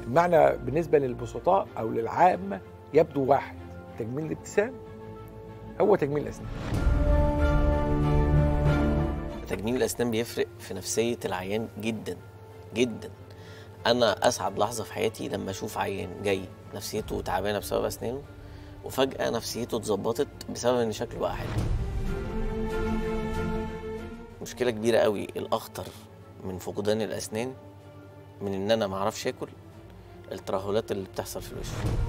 المعنى بالنسبه للبسطاء او للعامه يبدو واحد تجميل الابتسام هو تجميل الاسنان تجميل الاسنان بيفرق في نفسيه العيان جدا جدا انا اسعد لحظه في حياتي لما اشوف عيان جاي نفسيته تعبانه بسبب اسنانه وفجاه نفسيته اتظبطت بسبب ان شكله بقى حلو مشكله كبيره قوي الاخطر من فقدان الاسنان من ان انا ما اعرفش اكل الترهلات اللي بتحصل في الوش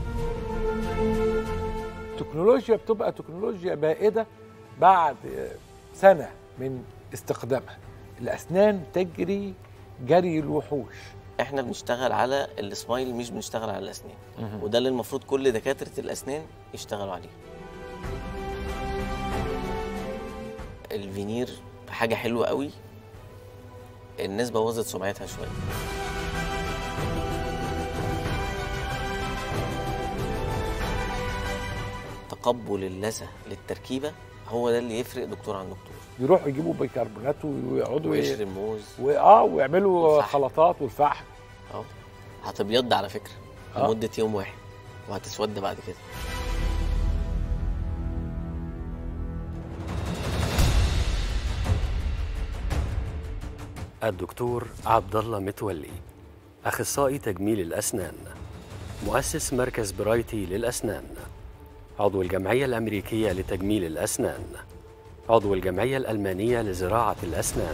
التكنولوجيا بتبقى تكنولوجيا بائده بعد سنه من استخدامها الاسنان تجري جري الوحوش احنا بنشتغل على السمايل مش بنشتغل على الاسنان وده اللي المفروض كل دكاتره الاسنان يشتغلوا عليه الفينير حاجه حلوه قوي الناس بوظت سمعتها شويه تقبل اللثه للتركيبه هو ده اللي يفرق دكتور عن دكتور يروحوا يجيبوا بيكربونات ويقعدوا ي- وقشر الموز واه ويعملوا والفحم. خلطات والفحم اهو هتبيض على فكره آه. لمده يوم واحد وهتسود بعد كده الدكتور عبد الله متولي اخصائي تجميل الاسنان مؤسس مركز برايتي للاسنان عضو الجمعيه الامريكيه لتجميل الاسنان عضو الجمعيه الالمانيه لزراعه الاسنان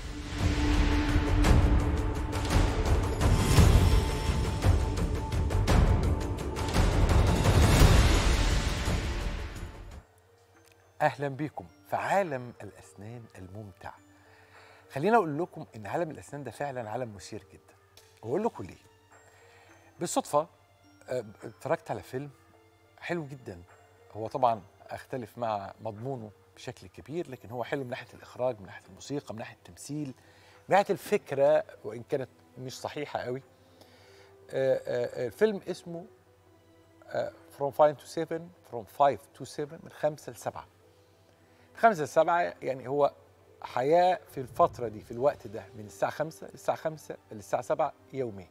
اهلا بيكم في عالم الاسنان الممتع خلينا اقول لكم ان عالم الاسنان ده فعلا عالم مثير جدا واقول لكم ليه بالصدفه آه، اتفرجت على فيلم حلو جدا هو طبعا اختلف مع مضمونه بشكل كبير لكن هو حلو من ناحيه الاخراج من ناحيه الموسيقى من ناحيه التمثيل من ناحيه الفكره وان كانت مش صحيحه قوي آه، آه، آه، الفيلم اسمه آه، From 5 to 7 From 5 to 7 من 5 ل 7 خمسة لسبعة يعني هو حياة في الفترة دي في الوقت ده من الساعة خمسة للساعة خمسة للساعة سبعة يومين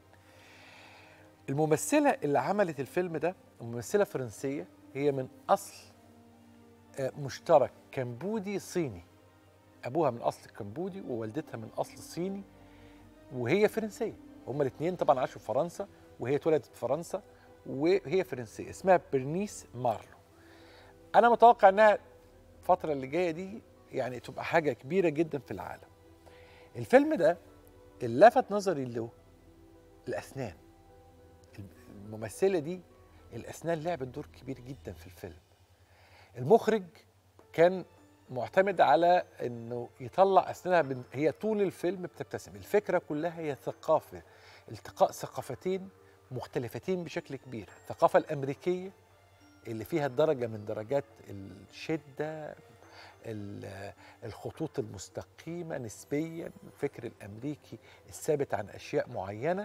الممثلة اللي عملت الفيلم ده ممثلة فرنسية هي من أصل آه، مشترك كمبودي صيني أبوها من أصل كمبودي ووالدتها من أصل صيني وهي فرنسية هما الاثنين طبعا عاشوا في فرنسا وهي اتولدت في فرنسا وهي فرنسية اسمها برنيس مارلو أنا متوقع إنها الفترة اللي جاية دي يعني تبقى حاجة كبيرة جدا في العالم الفيلم ده اللي لفت نظري له الأسنان الممثلة دي الأسنان لعبت دور كبير جدا في الفيلم المخرج كان معتمد على انه يطلع اسنانها من هي طول الفيلم بتبتسم الفكره كلها هي ثقافه التقاء ثقافتين مختلفتين بشكل كبير الثقافه الامريكيه اللي فيها درجه من درجات الشده ال- الخطوط المستقيمه نسبيا الفكر الامريكي الثابت عن اشياء معينه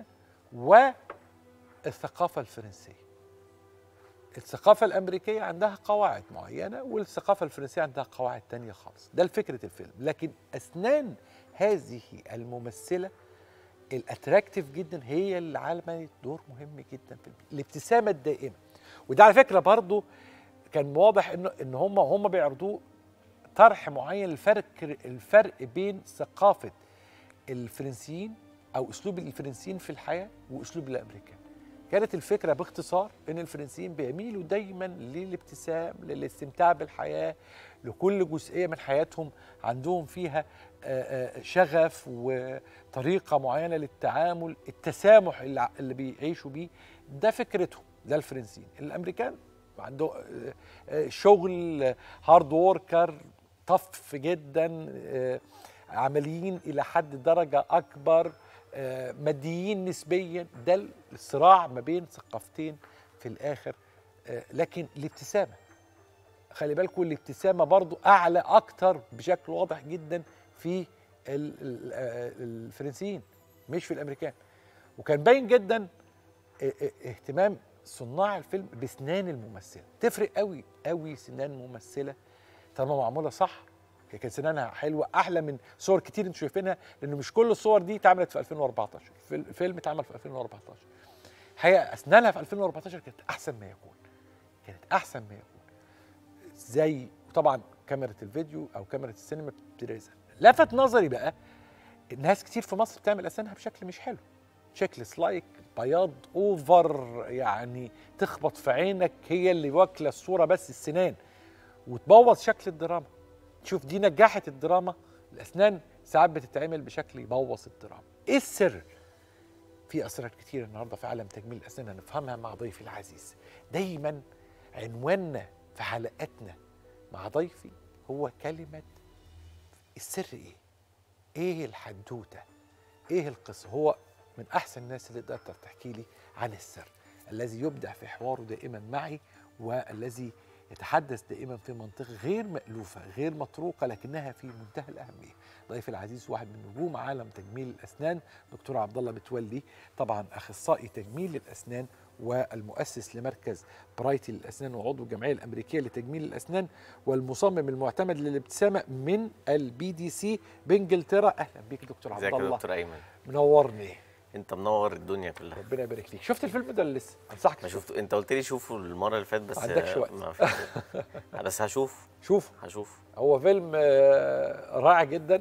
والثقافه الفرنسيه الثقافة الأمريكية عندها قواعد معينة والثقافة الفرنسية عندها قواعد تانية خالص ده فكرة الفيلم لكن أسنان هذه الممثلة الاتراكتيف جدا هي اللي عملت دور مهم جدا في الفيلم. الابتسامة الدائمة وده على فكرة برضو كان واضح انه ان هم هم بيعرضوه طرح معين الفرق الفرق بين ثقافة الفرنسيين او اسلوب الفرنسيين في الحياة واسلوب الامريكان كانت الفكرة باختصار ان الفرنسيين بيميلوا دايما للابتسام للاستمتاع بالحياة لكل جزئية من حياتهم عندهم فيها آه، آه، شغف وطريقة معينة للتعامل التسامح اللي ع- اللي بيعيشوا بيه ده فكرتهم ده الفرنسيين الامريكان عنده آه، آه، شغل هارد ووركر طف جدا آه، عمليين الى حد درجه اكبر آه، ماديين نسبيا ده الصراع ما بين ثقافتين في الاخر آه، لكن الابتسامه خلي بالكم الابتسامه برضو اعلى اكتر بشكل واضح جدا في ال- ال- آه، الفرنسيين مش في الامريكان وكان باين جدا اه- اه- اهتمام صناع الفيلم بسنان الممثله تفرق قوي قوي سنان ممثله طالما معموله صح هي كان سنانها حلوه احلى من صور كتير انتوا شايفينها لانه مش كل الصور دي اتعملت في 2014 الفيل- الفيلم اتعمل في 2014 الحقيقه اسنانها في 2014 كانت احسن ما يكون كانت احسن ما يكون زي طبعا كاميرا الفيديو او كاميرا السينما بتريزها لفت نظري بقى ناس كتير في مصر بتعمل اسنانها بشكل مش حلو شكل سلايك بياض اوفر يعني تخبط في عينك هي اللي واكله الصوره بس السنان وتبوظ شكل الدراما شوف دي نجحت الدراما الاسنان ساعات بتتعمل بشكل يبوظ الدراما ايه السر في اسرار كتير النهارده في عالم تجميل الاسنان هنفهمها مع ضيفي العزيز دايما عنواننا في حلقاتنا مع ضيفي هو كلمه السر ايه ايه الحدوته ايه القصه هو من احسن الناس اللي تقدر تحكي لي عن السر الذي يبدع في حواره دائما معي والذي يتحدث دائما في منطقة غير مألوفة غير مطروقة لكنها في منتهى الأهمية ضيفي العزيز واحد من نجوم عالم تجميل الأسنان دكتور عبد الله متولي طبعا أخصائي تجميل الأسنان والمؤسس لمركز برايتي للأسنان وعضو الجمعية الأمريكية لتجميل الأسنان والمصمم المعتمد للابتسامة من البي دي سي بإنجلترا أهلا بيك دكتور عبد ازيك يا الله دكتور ايمن منورني انت منور الدنيا كلها ربنا يبارك فيك شفت الفيلم ده ولا لسه انصحك ما تشوفه. شفت انت قلت لي شوفه المره اللي فاتت بس ما عندكش وقت. ما فيش بس هشوف شوف هشوف هو فيلم آه، رائع جدا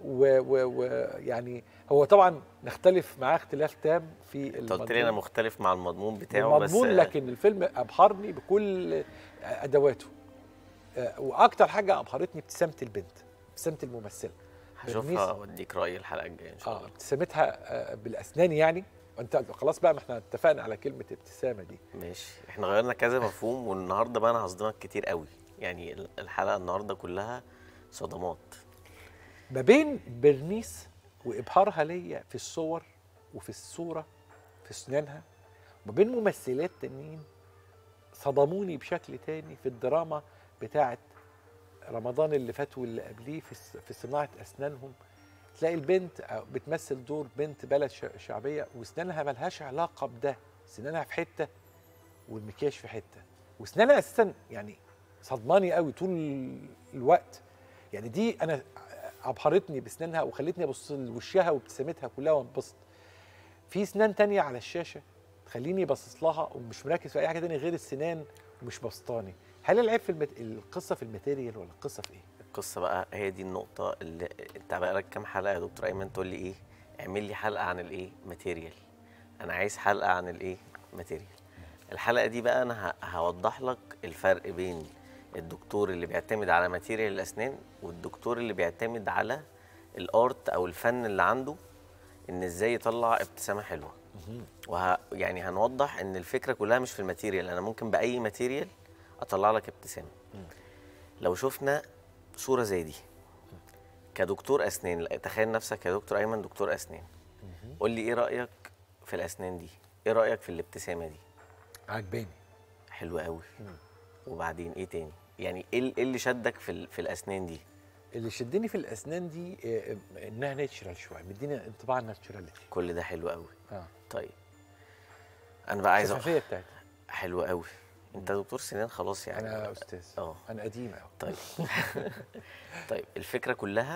ويعني هو طبعا نختلف معاه اختلاف تام في انت قلت لي انا مختلف مع المضمون بتاعه بس مضمون لكن الفيلم ابهرني بكل ادواته آه، واكتر حاجه ابهرتني ابتسامه البنت ابتسامه الممثله هشوفها واديك رايي الحلقه الجايه ان شاء اه الله ابتسامتها آه، بالاسنان يعني وانت خلاص بقى ما احنا اتفقنا على كلمه ابتسامه دي ماشي احنا غيرنا كذا مفهوم والنهارده بقى انا هصدمك كتير قوي يعني ال- الحلقه النهارده كلها صدمات ما بين برنيس وابهارها ليا في الصور وفي الصوره في اسنانها وما بين ممثلات تانيين صدموني بشكل تاني في الدراما بتاعه رمضان اللي فات واللي قبليه في الس- في صناعه اسنانهم تلاقي البنت أو بتمثل دور بنت بلد ش- شعبيه واسنانها ملهاش علاقه بده سنانها في حته والمكياج في حته واسنانها اساسا يعني صدماني قوي طول الوقت يعني دي انا ابهرتني باسنانها وخلتني ابص لوشها وابتسامتها كلها وانبسط في اسنان تانية على الشاشه تخليني باصص لها ومش مركز في اي حاجه تانية غير السنان ومش بسطاني هل العيب في المت... القصه في الماتيريال ولا القصه في ايه القصه بقى هي دي النقطه اللي انت بقى لك كام حلقه يا دكتور ايمن تقول لي ايه اعمل لي حلقه عن الايه ماتيريال انا عايز حلقه عن الايه ماتيريال الحلقه دي بقى انا ه- هوضح لك الفرق بين الدكتور اللي بيعتمد على ماتيريال الاسنان والدكتور اللي بيعتمد على الارت او الفن اللي عنده ان ازاي يطلع ابتسامه حلوه وه يعني هنوضح ان الفكره كلها مش في الماتيريال انا ممكن باي ماتيريال اطلع لك ابتسامه لو شفنا صوره زي دي كدكتور اسنان لا، تخيل نفسك يا دكتور ايمن دكتور اسنان قول لي ايه رايك في الاسنان دي ايه رايك في الابتسامه دي عجباني حلوه قوي وبعدين ايه تاني يعني ايه ال- إيه اللي شدك في ال- في الاسنان دي اللي شدني في الاسنان دي آه، آه، انها ناتشرال شويه مديني انطباع الناتشراليتي كل ده حلو قوي اه طيب انا بقى عايز أ- الشفافيه بتاعتها حلو قوي انت دكتور سنان خلاص يعني انا استاذ اه انا قديم قوي طيب طيب الفكرة كلها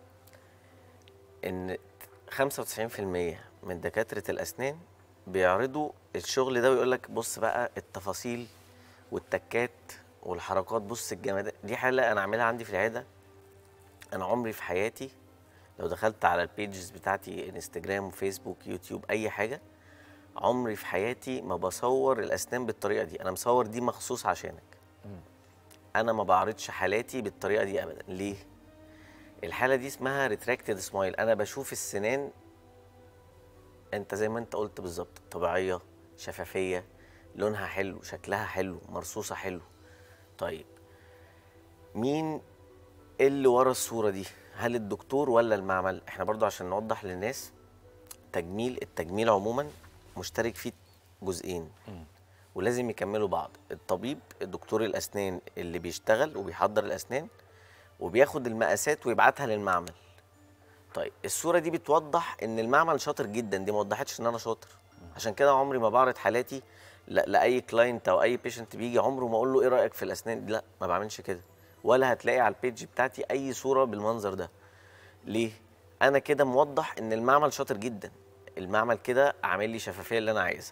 إن 95% من دكاترة الأسنان بيعرضوا الشغل ده ويقول لك بص بقى التفاصيل والتكات والحركات بص الجمال دي حالة أنا عاملها عندي في العيادة أنا عمري في حياتي لو دخلت على البيجز بتاعتي انستجرام وفيسبوك يوتيوب أي حاجة عمري في حياتي ما بصور الأسنان بالطريقة دي أنا مصور دي مخصوص عشانك انا ما بعرضش حالاتي بالطريقه دي ابدا ليه الحاله دي اسمها ريتراكتد سمايل انا بشوف السنان انت زي ما انت قلت بالظبط طبيعيه شفافيه لونها حلو شكلها حلو مرصوصه حلو طيب مين اللي ورا الصوره دي هل الدكتور ولا المعمل احنا برضو عشان نوضح للناس تجميل التجميل عموما مشترك فيه جزئين ولازم يكملوا بعض الطبيب الدكتور الاسنان اللي بيشتغل وبيحضر الاسنان وبياخد المقاسات ويبعتها للمعمل طيب الصوره دي بتوضح ان المعمل شاطر جدا دي ما وضحتش ان انا شاطر عشان كده عمري ما بعرض حالاتي لا لاي كلاينت او اي بيشنت بيجي عمره ما اقول له ايه رايك في الاسنان لا ما بعملش كده ولا هتلاقي على البيج بتاعتي اي صوره بالمنظر ده ليه انا كده موضح ان المعمل شاطر جدا المعمل كده عامل لي شفافيه اللي انا عايزها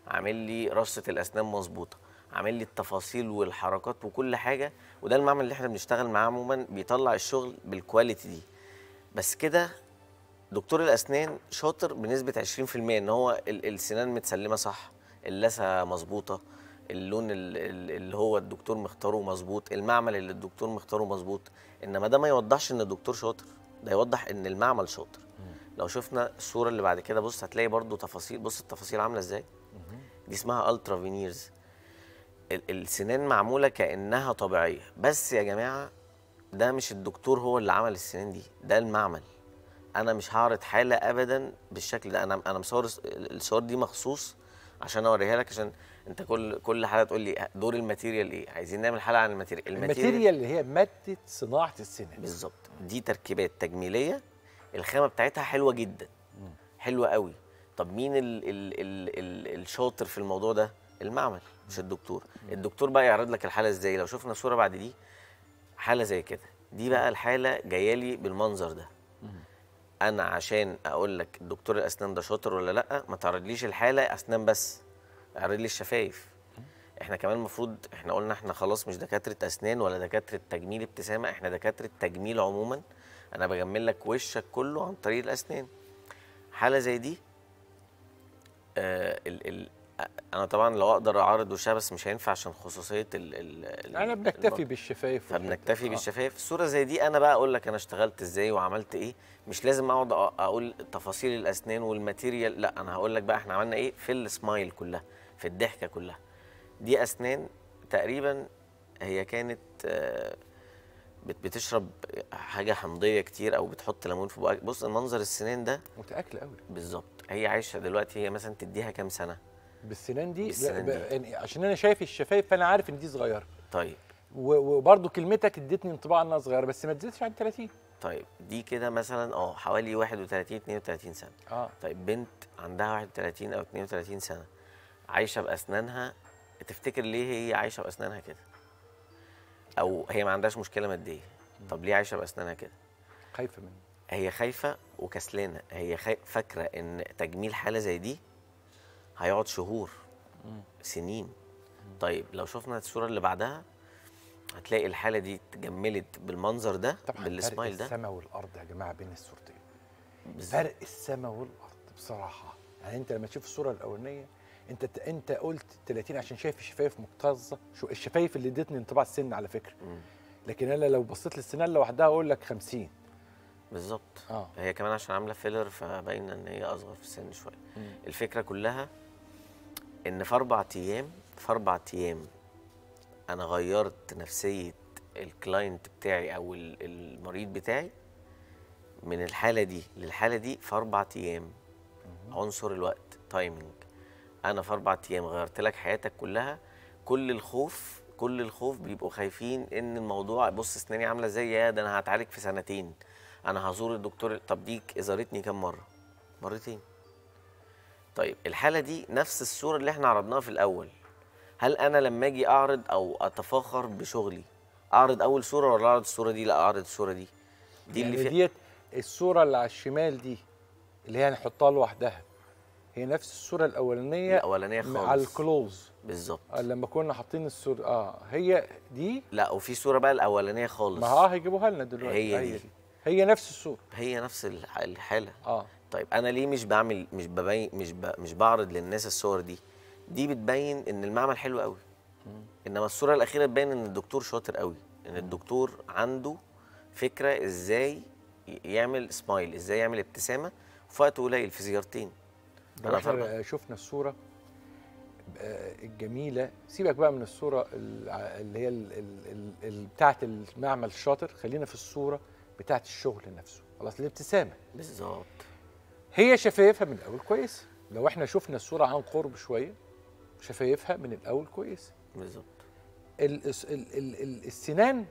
عامل لي رصه الاسنان مظبوطه عامل لي التفاصيل والحركات وكل حاجه وده المعمل اللي احنا بنشتغل معاه عموما بيطلع الشغل بالكواليتي دي بس كده دكتور الاسنان شاطر بنسبه 20% ان هو ال- السنان متسلمه صح اللثه مظبوطه اللون ال- ال- اللي هو الدكتور مختاره مظبوط المعمل اللي الدكتور مختاره مظبوط انما ده ما يوضحش ان الدكتور شاطر ده يوضح ان المعمل شاطر لو شفنا الصوره اللي بعد كده بص هتلاقي برضو تفاصيل بص التفاصيل عامله ازاي دي اسمها الترا فينيرز ال- السنان معموله كانها طبيعيه بس يا جماعه ده مش الدكتور هو اللي عمل السنان دي ده المعمل انا مش هعرض حاله ابدا بالشكل ده انا انا مصور الس- الصور دي مخصوص عشان اوريها لك عشان انت كل كل حلقه تقول لي دور الماتيريال ايه عايزين نعمل حلقه عن الماتيريال الماتيريال اللي هي ماده صناعه السنان بالظبط دي تركيبات تجميليه الخامه بتاعتها حلوه جدا حلوه قوي طب مين ال ال ال ال الشاطر في الموضوع ده المعمل مش الدكتور الدكتور بقى يعرض لك الحاله ازاي لو شفنا الصوره بعد دي حاله زي كده دي بقى الحاله جايه لي بالمنظر ده انا عشان اقول لك الدكتور الاسنان ده شاطر ولا لا ما تعرضليش الحاله اسنان بس اعرض لي الشفايف احنا كمان المفروض احنا قلنا احنا خلاص مش دكاتره اسنان ولا دكاتره تجميل ابتسامه احنا دكاتره تجميل عموما انا بجمل لك وشك كله عن طريق الاسنان حاله زي دي آه ال ال انا طبعا لو اقدر اعرض وشها بس مش هينفع عشان خصوصيه ال ال احنا ال- بنكتفي البطن. بالشفايف فبنكتفي آه. بالشفايف الصوره زي دي انا بقى اقول لك انا اشتغلت ازاي وعملت ايه مش لازم اقعد أ- اقول تفاصيل الاسنان والماتيريال لا انا هقول لك بقى احنا عملنا ايه في السمايل كلها في الضحكه كلها دي اسنان تقريبا هي كانت آه، بت- بتشرب حاجه حمضيه كتير او بتحط ليمون في بقك بص منظر السنان ده متاكله قوي بالظبط هي عايشه دلوقتي هي مثلا تديها كام سنه بالسنان دي, بالسنان لا، دي. ب- يعني عشان انا شايف الشفايف فانا عارف ان دي صغيره طيب و- وبرضه كلمتك ادتني انطباع انها صغيره بس ما تزيدش عن 30 طيب دي كده مثلا اه حوالي 31 32 سنه اه طيب بنت عندها 31 او 32 سنه عايشه باسنانها تفتكر ليه هي عايشه باسنانها كده او هي ما عندهاش مشكله ماديه طب ليه عايشه باسنانها كده خايفه منه هي خايفه وكسلانه هي خاي... فاكره ان تجميل حاله زي دي هيقعد شهور سنين طيب لو شفنا الصوره اللي بعدها هتلاقي الحاله دي اتجملت بالمنظر ده طبعا فرق بالسمايل ده السماء والارض يا جماعه بين الصورتين بالظبط. فرق السماء والارض بصراحه يعني انت لما تشوف الصوره الاولانيه انت انت قلت 30 عشان شايف الشفايف مكتظه شو الشفايف اللي ادتني انطباع السن على فكره مم. لكن انا لو بصيت للسنان لوحدها اقول لك 50 بالظبط اه هي كمان عشان عامله فيلر فباينه ان هي اصغر في السن شويه مم. الفكره كلها ان في اربع ايام في اربع ايام انا غيرت نفسيه الكلاينت بتاعي او ال- المريض بتاعي من الحاله دي للحاله دي في اربع ايام عنصر الوقت تايمينج انا في اربع ايام غيرت لك حياتك كلها كل الخوف كل الخوف بيبقوا خايفين ان الموضوع بص اسناني عامله ازاي يا ده انا هتعالج في سنتين انا هزور الدكتور طب دي زارتني كام مره مرتين طيب الحاله دي نفس الصوره اللي احنا عرضناها في الاول هل انا لما اجي اعرض او اتفاخر بشغلي اعرض اول صوره ولا اعرض الصوره دي لا اعرض الصوره دي دي يعني اللي فيها ديت الصوره اللي على الشمال دي اللي هي هنحطها لوحدها هي نفس الصوره الاولانيه الاولانيه خالص على الكلوز بالظبط آه، لما كنا حاطين الصوره اه هي دي لا وفي صوره بقى الاولانيه خالص ما اه هيجيبوها لنا دلوقتي هي دي. هي نفس الصوره هي نفس الح- الحاله اه طيب انا ليه مش بعمل مش ببين مش ب... مش بعرض للناس الصور دي دي بتبين ان المعمل حلو قوي انما الصوره الاخيره تبين ان الدكتور شاطر قوي ان الدكتور عنده فكره ازاي ي- يعمل سمايل ازاي يعمل ابتسامه في وقت قليل في زيارتين لو أنا فرق. احنا شفنا الصوره آه، الجميله سيبك بقى من الصوره الع- اللي هي ال- ال- ال- ال- بتاعه المعمل الشاطر خلينا في الصوره بتاعه الشغل نفسه خلاص الابتسامه بالظبط هي شفايفها من الاول كويسه لو احنا شفنا الصوره عن قرب شويه شفايفها من الاول كويسه بالظبط ال- الس- ال- ال- ال- السنان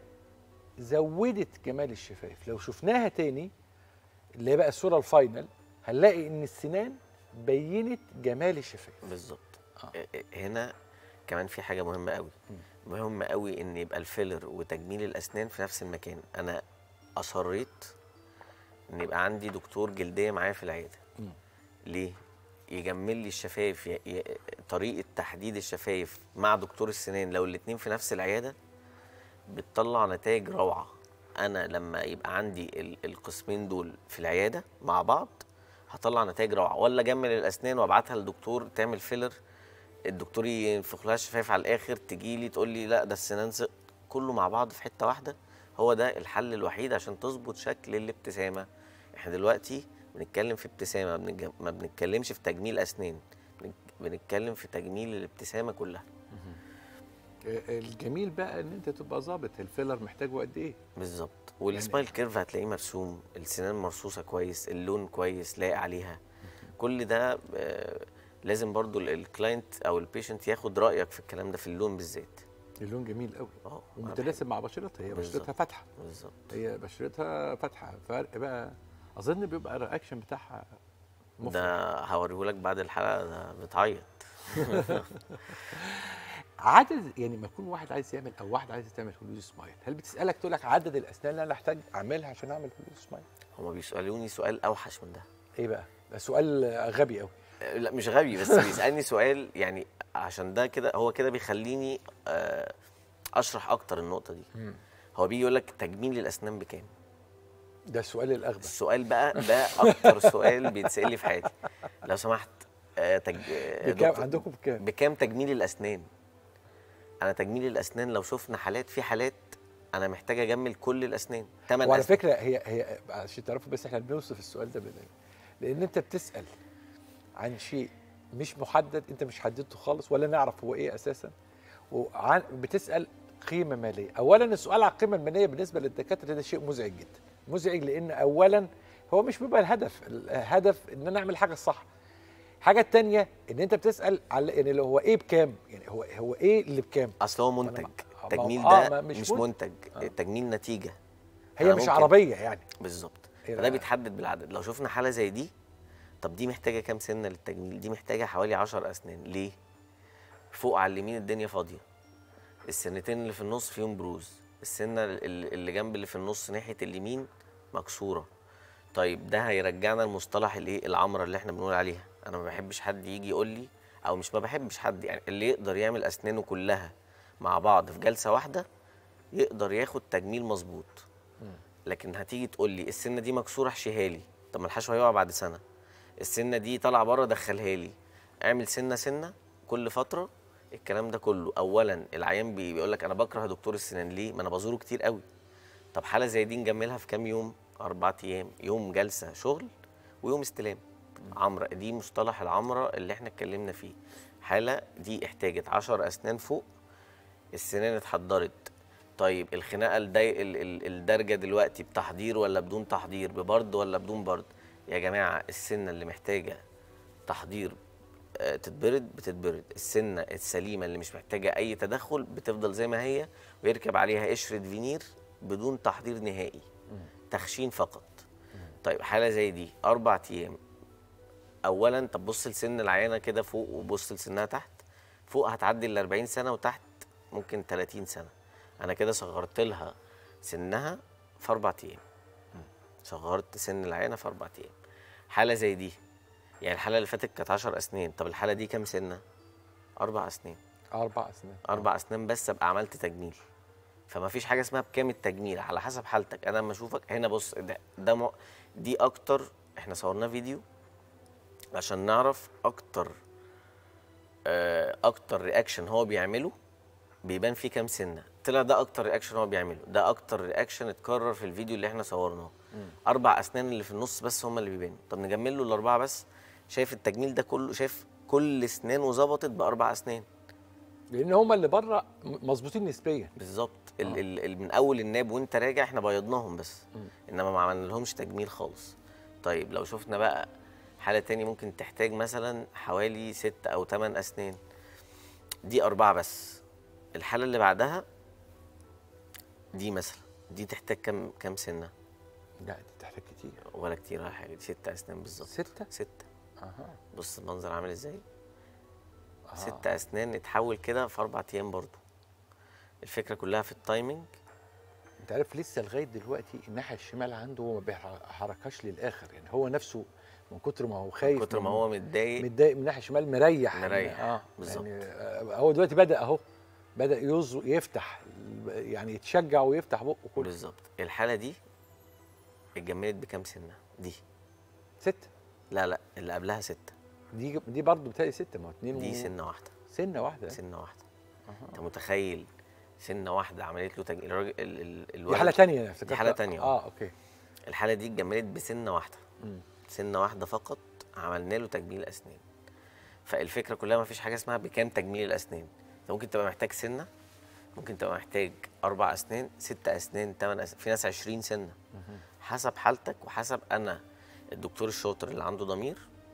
زودت جمال الشفايف لو شفناها تاني اللي هي بقى الصوره الفاينل هنلاقي ان السنان بينت جمال الشفايف بالظبط هنا كمان في حاجه مهمه قوي مهم قوي ان يبقى الفيلر وتجميل الاسنان في نفس المكان انا اصريت ان يبقى عندي دكتور جلديه معايا في العياده ليه يجمل لي الشفايف ي... ي... طريقه تحديد الشفايف مع دكتور السنان لو الاتنين في نفس العياده بتطلع نتائج روعه انا لما يبقى عندي ال... القسمين دول في العياده مع بعض هطلع نتائج روعه ولا اجمل الاسنان وابعتها للدكتور تعمل فيلر الدكتور ينفخ لها الشفايف على الاخر تجي لي تقول لي لا ده السنان س... كله مع بعض في حته واحده هو ده الحل الوحيد عشان تظبط شكل الابتسامه احنا دلوقتي بنتكلم في ابتسامه ما بنتج- ما بنتكلمش في تجميل اسنان بنك- بنتكلم في تجميل الابتسامه كلها آه، الجميل بقى ان انت تبقى ظابط الفيلر محتاجه قد ايه بالظبط والسمايل كيرف هتلاقيه مرسوم السنان مرصوصه كويس اللون كويس لايق عليها كل ده آه، لازم برضو ال- الكلاينت او البيشنت ياخد رايك في الكلام ده في اللون بالذات اللون جميل قوي اه أنا ومتناسب مع بشرتها هي بالظبط. بشرتها فاتحه بحب- بالظبط هي بشرتها فاتحه فرق بقى اظن بيبقى الرياكشن بتاعها مفرح. ده هوريهولك بعد الحلقه ده بتعيط عدد يعني ما يكون واحد عايز يعمل او واحده عايزه تعمل هوليوز سمايل هل بتسالك تقول لك عدد الاسنان اللي انا احتاج اعملها عشان اعمل هوليوز سمايل هما بيسالوني سؤال اوحش من ده ايه بقى ده سؤال غبي قوي آه، لا مش غبي بس بيسالني سؤال يعني عشان ده كده هو كده بيخليني آه، اشرح اكتر النقطه دي هو بيجي يقول لك تجميل الاسنان بكام ده السؤال الاغبى السؤال بقى ده اكتر سؤال بيتسال لي في حياتي لو سمحت آه، تج... آه، بكام دكتور، عندكم بكام بكام تجميل الاسنان انا تجميل الاسنان لو شفنا حالات في حالات انا محتاج اجمل كل الاسنان ثمان وعلى اسنان فكره هي هي عشان تعرفوا بس احنا بنوصف السؤال ده بداية. لان انت بتسال عن شيء مش محدد انت مش حددته خالص ولا نعرف هو ايه اساسا وعن بتسال قيمه ماليه اولا السؤال على القيمه الماليه بالنسبه للدكاتره ده شيء مزعج جدا مزعج لان اولا هو مش بيبقى الهدف الهدف ان انا اعمل حاجه صح الحاجه الثانيه ان انت بتسال على يعني اللي هو ايه بكام يعني هو هو ايه اللي بكام اصل هو ما- منتج ما- التجميل آه، ده ما- مش مش, منتج. منتج آه. التجميل نتيجه هي أنا مش ممكن- عربيه يعني بالظبط إيه فده بقى؟ بيتحدد بالعدد لو شفنا حاله زي دي طب دي محتاجه كام سنه للتجميل دي محتاجه حوالي 10 اسنان ليه فوق على اليمين الدنيا فاضيه السنتين اللي في النص فيهم بروز السنه ال- اللي جنب اللي في النص ناحيه اليمين مكسوره طيب ده هيرجعنا لمصطلح الايه العمره اللي احنا بنقول عليها انا ما بحبش حد يجي يقول لي او مش ما بحبش حد يعني اللي يقدر يعمل اسنانه كلها مع بعض في جلسه واحده يقدر ياخد تجميل مظبوط لكن هتيجي تقول لي السنه دي مكسوره احشيها لي طب ما الحشو هيقع بعد سنه السنه دي طالعه بره دخلها لي اعمل سنه سنه كل فتره الكلام ده كله اولا العيان بي- بيقول لك انا بكره دكتور السنان ليه ما انا بزوره كتير قوي طب حاله زي دي نجملها في كام يوم اربع ايام يوم جلسه شغل ويوم استلام عمره دي مصطلح العمره اللي احنا اتكلمنا فيه حاله دي احتاجت 10 اسنان فوق السنان اتحضرت طيب الخناقه الدي... ال- ال- الدارجه دلوقتي بتحضير ولا بدون تحضير ببرد ولا بدون برد يا جماعه السنه اللي محتاجه تحضير آه، تتبرد بتتبرد السنه السليمه اللي مش محتاجه اي تدخل بتفضل زي ما هي ويركب عليها قشره فينير بدون تحضير نهائي تخشين فقط طيب حاله زي دي اربع ايام اولا طب بص لسن العيانه كده فوق وبص لسنها تحت فوق هتعدي ال 40 سنه وتحت ممكن 30 سنه انا كده صغرت لها سنها في اربع ايام صغرت سن العيانه في اربع ايام حاله زي دي يعني الحاله اللي فاتت كانت 10 اسنان طب الحاله دي كام سنه اربع اسنان اربع اسنان اربع اسنان بس ابقى عملت تجميل فما فيش حاجه اسمها بكام التجميل على حسب حالتك انا لما اشوفك هنا بص ده, ده م... دي اكتر احنا صورناه فيديو عشان نعرف اكتر آه، اكتر رياكشن هو بيعمله بيبان فيه كام سنه طلع ده اكتر رياكشن هو بيعمله ده اكتر رياكشن اتكرر في الفيديو اللي احنا صورناه اربع اسنان اللي في النص بس هم اللي بيبانوا طب نجمل له الاربعه بس شايف التجميل ده كله شايف كل اسنانه ظبطت باربع اسنان لان هم اللي بره م- مظبوطين نسبيا بالظبط ال ال ال من اول الناب وانت راجع احنا بيضناهم بس انما ما عملنا لهمش تجميل خالص طيب لو شفنا بقى حاله تاني ممكن تحتاج مثلا حوالي ست او تمن اسنان دي اربعه بس الحاله اللي بعدها دي مثلا دي تحتاج كام كام سنه لا دي تحتاج كتير ولا كتير ولا حاجه دي ست اسنان بالظبط ستة؟ ستة اها بص المنظر عامل ازاي آه. ست اسنان اتحول كده في اربع ايام برضو الفكره كلها في التايمنج انت عارف لسه لغايه دلوقتي الناحيه الشمال عنده هو ما بيحركهاش للاخر يعني هو نفسه من كتر ما هو خايف من كتر ما من- هو متضايق متضايق من ناحيه شمال مريح مريح، اه بالظبط. يعني آه، هو دلوقتي بدا اهو بدا يز يفتح يعني يتشجع ويفتح بقه كله بالظبط الحاله دي اتجملت بكام سنه دي ستة لا لا اللي قبلها ستة دي دي برضه بتهيألي ستة ما هو اتنين دي و- سنه واحده سنة واحدة سنه واحده انت متخيل سنه واحده عملت له تج... الراجل ال... ال... دي الولد حالة تانية أنا افتكرت حالة تانية، اه اوكي الحاله دي اتجملت بسنه واحده مم. سنه واحده فقط عملنا له تجميل اسنان فالفكره كلها ما فيش حاجه اسمها بكام تجميل الاسنان انت ممكن تبقى محتاج سنه ممكن تبقى محتاج اربع اسنان ست اسنان ثمان أسنان. في ناس 20 سنه حسب حالتك وحسب انا الدكتور الشاطر اللي عنده ضمير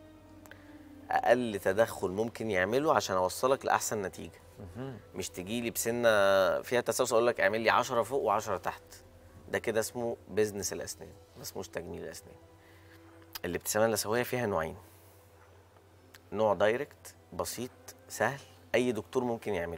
اقل تدخل ممكن يعمله عشان اوصلك لاحسن نتيجه مش تجي لي بسنه فيها تسوس اقول لك اعمل لي 10 فوق و10 تحت ده كده اسمه بيزنس الاسنان ما اسموش تجميل الاسنان الابتسامه اللثويه فيها نوعين نوع دايركت بسيط سهل اي دكتور ممكن يعمله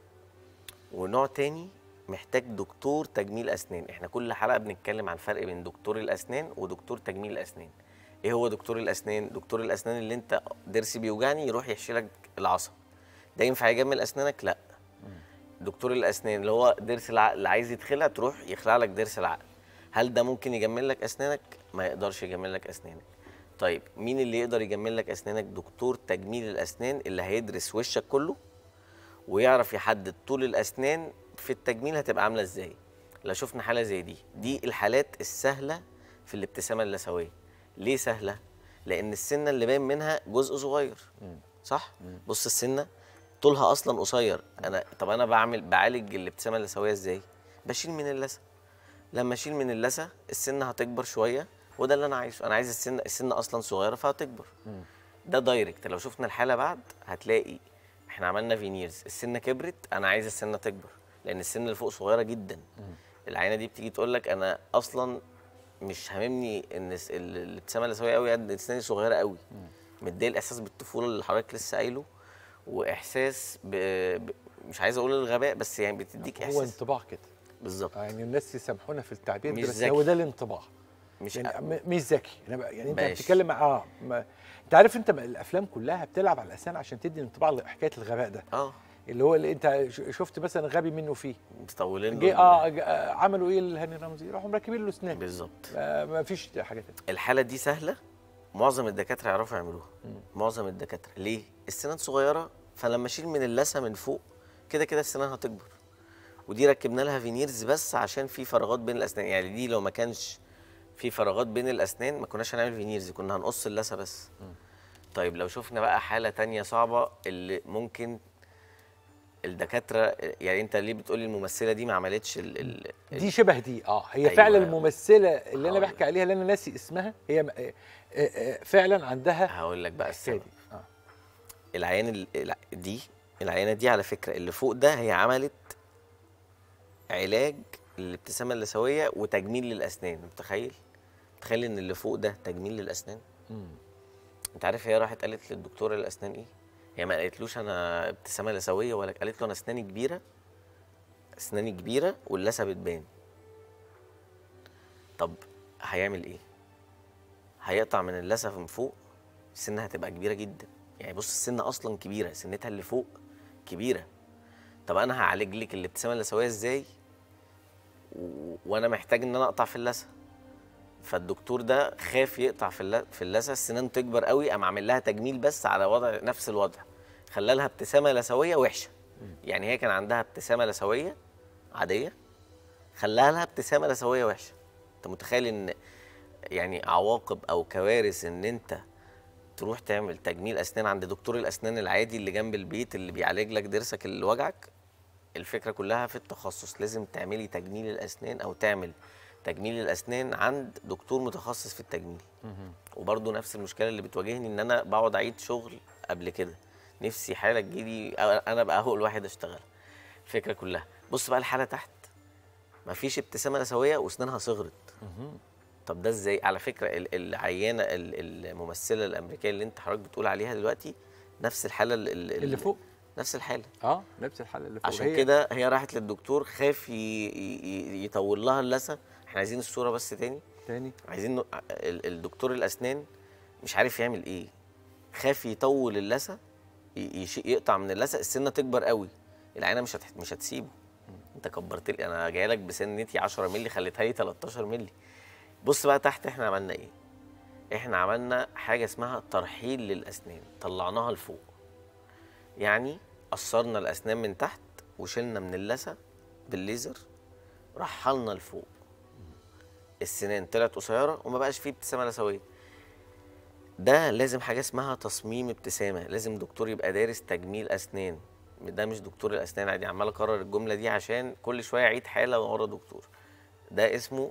ونوع تاني محتاج دكتور تجميل اسنان احنا كل حلقه بنتكلم عن الفرق بين دكتور الاسنان ودكتور تجميل الاسنان ايه هو دكتور الاسنان دكتور الاسنان اللي انت ضرسي بيوجعني يروح يحشي لك العصب ده ينفع يجمل اسنانك لا دكتور الاسنان اللي هو ضرس العقل اللي عايز يدخلها تروح يخلع لك ضرس العقل هل ده ممكن يجمل لك اسنانك ما يقدرش يجمل لك اسنانك طيب مين اللي يقدر يجمل لك اسنانك دكتور تجميل الاسنان اللي هيدرس وشك كله ويعرف يحدد طول الاسنان في التجميل هتبقى عامله ازاي لو شفنا حاله زي دي دي الحالات السهله في الابتسامه اللثويه ليه سهله لان السنه اللي باين منها جزء صغير صح بص السنه طولها اصلا قصير انا طب انا بعمل بعالج الابتسامه اللثويه ازاي بشيل من اللثه لما اشيل من اللثه السنه هتكبر شويه وده اللي انا عايزه انا عايز السنه السنه اصلا صغيره فهتكبر ده دايركت لو شفنا الحاله بعد هتلاقي احنا عملنا فينيرز السنه كبرت انا عايز السنه تكبر لان السنه اللي فوق صغيره جدا العينه دي بتيجي تقول لك انا اصلا مش هاممني ان الس- ال- الابتسامه اللثويه قوي قد اسناني صغيره قوي مديه الاحساس بالطفوله اللي حضرتك لسه قايله واحساس ب... ب... مش عايز اقول الغباء بس يعني بتديك هو احساس انطباع كده بالظبط يعني الناس يسامحونا في التعبير مش ده بس ذكي. هو ده الانطباع مش يعني م- مش ذكي أنا بقى- يعني انت ماشي. بتتكلم اه ما انت عارف انت الافلام كلها بتلعب على الاسنان عشان تدي انطباع حكايه الغباء ده اه اللي هو اللي انت ش- شفت مثلا غبي منه فيه مطولين جه له اه ج- آه، عملوا ايه لهاني رمزي راحوا مركبين له اسنان بالظبط ما ما فيش حاجه تانية الحاله دي سهله معظم الدكاتره يعرفوا يعملوها معظم الدكاتره ليه السنان صغيره فلما اشيل من اللثه من فوق كده كده السنان هتكبر ودي ركبنا لها فينيرز بس عشان في فراغات بين الاسنان يعني دي لو ما كانش في فراغات بين الاسنان ما كناش هنعمل فينيرز كنا هنقص اللثه بس طيب لو شفنا بقى حاله تانية صعبه اللي ممكن الدكاتره يعني انت ليه بتقولي الممثله دي ما عملتش ال ال دي شبه دي اه هي أيوة. فعلا الممثله اللي انا هقول بحكي عليها اللي انا ناسي اسمها هي م- آه، آه، آه، فعلا عندها هقول لك بقى الحكايه السبب دي اه العيان ال- الع- دي العينه دي على فكره اللي فوق ده هي عملت علاج للابتسامه اللثويه وتجميل للاسنان متخيل متخيل ان اللي فوق ده تجميل للاسنان مم. انت عارف هي راحت قالت للدكتور الاسنان ايه هي ما قالتلوش انا ابتسامه لثويه ولا قالت له انا اسناني كبيره اسناني كبيره واللثه بتبان طب هيعمل ايه هيقطع من اللثه من فوق السنه هتبقى كبيره جدا يعني بص السنه اصلا كبيره سنتها اللي فوق كبيره طب انا هعالج لك الابتسامه اللثويه ازاي و... وانا محتاج ان انا اقطع في اللثه فالدكتور ده خاف يقطع في الل- في اللثه السنان تكبر قوي قام عامل لها تجميل بس على وضع نفس الوضع خلى لها ابتسامه لثويه وحشه يعني هي كان عندها ابتسامه لثويه عاديه خلاها لها ابتسامه لثويه وحشه انت متخيل ان يعني عواقب او كوارث ان انت تروح تعمل تجميل اسنان عند دكتور الاسنان العادي اللي جنب البيت اللي بيعالج لك ضرسك اللي وجعك الفكره كلها في التخصص لازم تعملي تجميل الاسنان او تعمل تجميل الاسنان عند دكتور متخصص في التجميل وبرضه نفس المشكله اللي بتواجهني ان انا بقعد اعيد شغل قبل كده نفسي حاله تجيلي انا بقى اول واحد اشتغل الفكره كلها بص بقى الحاله تحت مفيش ابتسامه لثويه واسنانها صغرت طب ده ازاي على فكره ال- العيانه ال- الممثله الامريكيه اللي انت حضرتك بتقول عليها دلوقتي نفس الحاله ال- ال- اللي فوق نفس الحاله اه نفس الحاله اللي فوق عشان هي- كده هي راحت للدكتور خاف ي- ي- يطول لها اللثه احنا عايزين الصوره بس تاني تاني عايزين ن- ال- الدكتور الاسنان مش عارف يعمل ايه خاف يطول اللثه ي- يش- يقطع من اللثه السنه تكبر قوي العينه مش هتح... مش هتسيبه انت كبرت لي انا جاي لك بسنتي 10 مللي خليتها لي 13 مللي بص بقى تحت احنا عملنا ايه احنا عملنا حاجه اسمها ترحيل للاسنان طلعناها لفوق يعني قصرنا الاسنان من تحت وشلنا من اللثه بالليزر رحلنا لفوق السنان طلعت قصيره وما بقاش فيه ابتسامه لثويه ده لازم حاجه اسمها تصميم ابتسامه لازم دكتور يبقى دارس تجميل اسنان ده مش دكتور الاسنان عادي عمال اكرر الجمله دي عشان كل شويه اعيد حاله ورا دكتور ده اسمه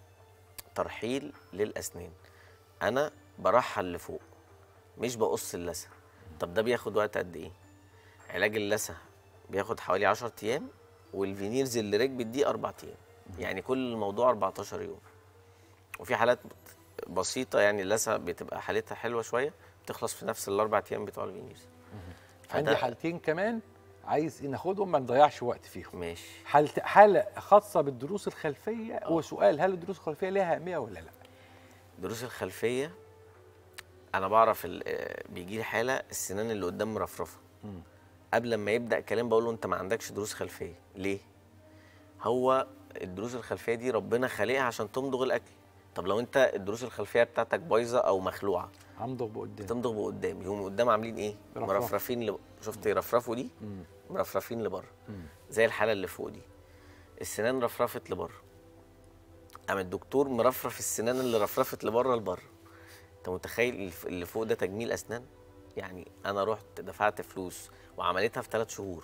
ترحيل للاسنان انا برحل لفوق مش بقص اللثه طب ده بياخد وقت قد ايه علاج اللثه بياخد حوالي 10 ايام والفينيرز اللي ركبت دي اربع ايام يعني كل الموضوع 14 يوم وفي حالات بسيطه يعني اللثه بتبقى حالتها حلوه شويه بتخلص في نفس الاربع ايام بتوع الفينيرز عندي حالتين كمان عايز ناخدهم ما نضيعش وقت فيهم ماشي حالة حالة خاصة بالدروس الخلفية وسؤال هل الدروس الخلفية ليها أهمية ولا لا؟ دروس الخلفيه انا بعرف ال- آه، بيجي لي حاله السنان اللي قدام مرفرفه قبل ما يبدا كلام بقول له انت ما عندكش دروس خلفيه ليه هو الدروس الخلفيه دي ربنا خالقها عشان تمضغ الاكل طب لو انت الدروس الخلفيه بتاعتك بايظه او مخلوعه همضغ بقدام تمضغ بقدام يقوموا قدام عاملين ايه مرفرف. مرفرفين ل... شفت يرفرفوا دي مرفرفين لبره زي الحاله اللي فوق دي السنان رفرفت لبره قام الدكتور مرفرف السنان اللي رفرفت لبره لبره انت متخيل الف- اللي فوق ده تجميل اسنان يعني انا رحت دفعت فلوس وعملتها في ثلاث شهور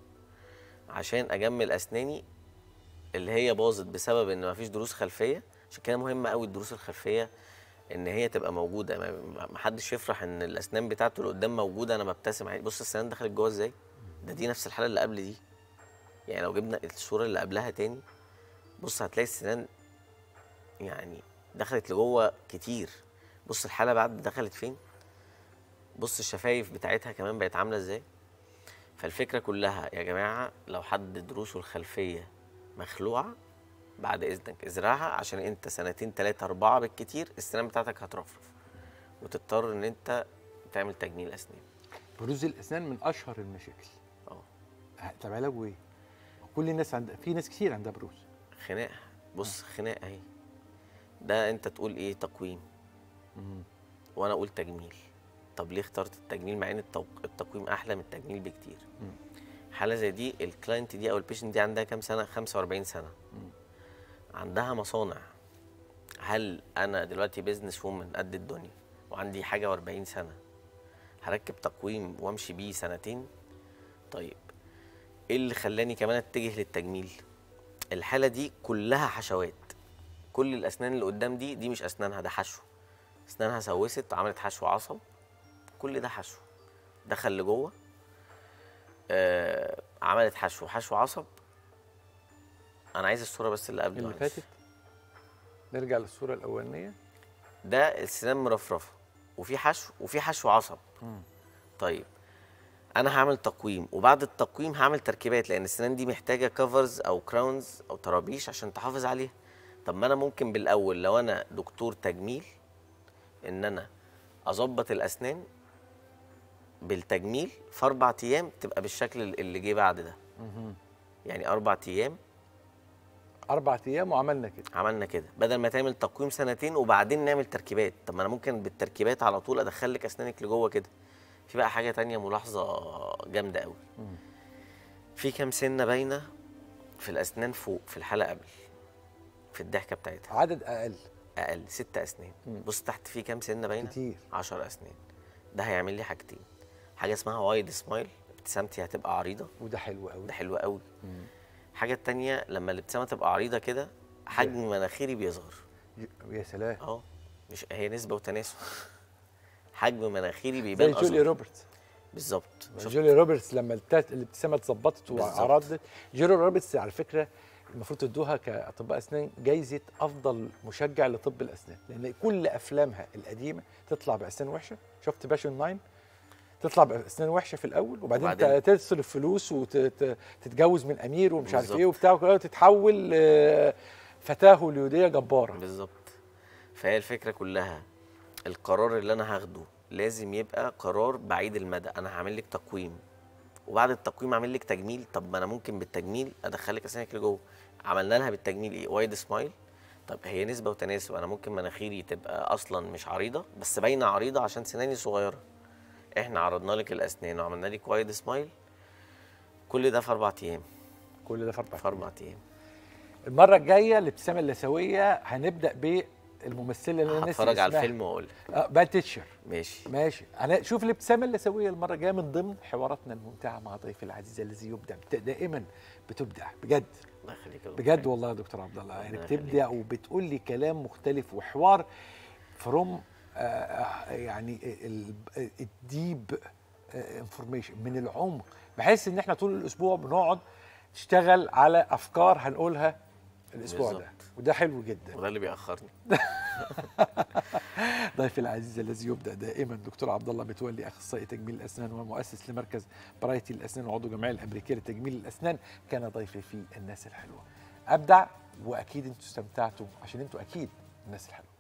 عشان اجمل اسناني اللي هي باظت بسبب ان مفيش دروس خلفيه عشان كده مهم قوي الدروس الخلفيه ان هي تبقى موجوده ما ما حدش يفرح ان الاسنان بتاعته اللي قدام موجوده انا ببتسم عادي بص السنان دخلت جوه ازاي ده دي نفس الحاله اللي قبل دي يعني لو جبنا الصوره اللي قبلها تاني بص هتلاقي السنان يعني دخلت لجوه كتير بص الحاله بعد دخلت فين بص الشفايف بتاعتها كمان بقت عامله ازاي فالفكره كلها يا جماعه لو حد دروسه الخلفيه مخلوعه بعد اذنك ازرعها عشان انت سنتين تلاتة اربعة بالكتير السنان بتاعتك هترفرف وتضطر ان انت تعمل تجميل اسنان بروز الأسنان من أشهر المشاكل اه ه- طب علاجه إيه؟ كل الناس عندها في ناس كتير عندها بروز خناقه بص خناقه اهي ده انت تقول ايه تقويم وانا اقول تجميل طب ليه اخترت التجميل مع ان التوق- التقويم احلى من التجميل بكتير حاله زي دي الكلاينت دي او البيشنت دي عندها كام سنه 45 سنه عندها مصانع هل انا دلوقتي بيزنس وومن قد الدنيا وعندي حاجه و40 سنه هركب تقويم وامشي بيه سنتين طيب ايه اللي خلاني كمان اتجه للتجميل الحاله دي كلها حشوات كل الاسنان اللي قدام دي دي مش اسنانها ده حشو اسنانها سوست وعملت حشو عصب كل ده حشو دخل لجوه آه عملت حشو حشو عصب انا عايز الصوره بس اللي قبل اللي معلش. فاتت نرجع للصورة الأولانية ده السنان مرفرفه وفي حشو وفي حشو عصب طيب انا هعمل تقويم وبعد التقويم هعمل تركيبات لان السنان دي محتاجه كفرز او كراونز او طرابيش عشان تحافظ عليها طب ما انا ممكن بالاول لو انا دكتور تجميل ان انا اظبط الاسنان بالتجميل في اربع ايام تبقى بالشكل اللي جه بعد ده يعني اربع ايام أربع أيام وعملنا كده عملنا كده بدل ما تعمل تقويم سنتين وبعدين نعمل تركيبات طب ما انا ممكن بالتركيبات على طول ادخل لك اسنانك لجوه كده في بقى حاجه تانية ملاحظه جامده قوي في كام سنه باينه في الاسنان فوق في الحلقه قبل في الضحكه بتاعتها عدد أقل اقل ست اسنان بص تحت في كام سنه باينه كتير 10 اسنان ده هيعمل لي حاجتين حاجه اسمها وايد سمايل ابتسامتي هتبقى عريضه وده حلو قوي ده حلو قوي الحاجه التانية لما الابتسامه تبقى عريضه كده حجم مناخيري بيصغر يا سلام اه مش هي نسبه وتناسب حجم مناخيري زي بيبان جولي اصغر روبرتس بالظبط شفت جولي روبرتس لما التات- الابتسامه اتظبطت بالظبط. وعرضت جولي روبرتس على فكره المفروض تدوها كاطباء اسنان جايزه افضل مشجع لطب الاسنان لان كل افلامها القديمه تطلع باسنان وحشه شفت باشن ناين تطلع باسنان وحشه في الاول وبعدين, وبعدين- وبعدين تصرف فلوس وتتجوز من امير ومش عارف بالظبط. ايه وبتاع وكده وتتحول آه، فتاه هوليوديه جباره بالظبط فهي الفكره كلها القرار اللي انا هاخده لازم يبقى قرار بعيد المدى انا هعمل لك تقويم وبعد التقويم اعمل لك تجميل طب ما انا ممكن بالتجميل ادخلك اسنانك لجوه عملنا لها بالتجميل ايه وايد سمايل طب هي نسبه وتناسب انا ممكن مناخيري تبقى اصلا مش عريضه بس باينه عريضه عشان سناني صغيره احنا عرضنا لك الاسنان وعملنا لك وايد سمايل كل ده في اربع ايام كل ده في اربع في اربع ايام المره الجايه الابتسامه اللثويه هنبدا بالممثله اللي انا ناسي هتفرج على اسمها. الفيلم واقول لك اه بقى تيتشر ماشي ماشي انا شوف الابتسامه اللثويه المره الجايه من ضمن حواراتنا الممتعه مع ضيفي العزيز الذي يبدع بت- دائما بتبدع بجد الله يخليك يا دكتور. بجد والله يا دكتور عبد الله يعني ربنا بتبدع وبتقول لي كلام مختلف وحوار فروم يعني الديب انفورميشن من العمق بحس ان احنا طول الاسبوع بنقعد نشتغل على افكار هنقولها الاسبوع ده بالظبط. وده حلو جدا وده اللي بيأخرني ضيفي العزيز الذي يبدا دائما دكتور عبد الله متولي اخصائي تجميل الاسنان ومؤسس لمركز برايتي الاسنان وعضو الجمعيه الامريكيه لتجميل الاسنان كان ضيفي في الناس الحلوه ابدع واكيد انتوا استمتعتوا عشان انتوا اكيد الناس الحلوه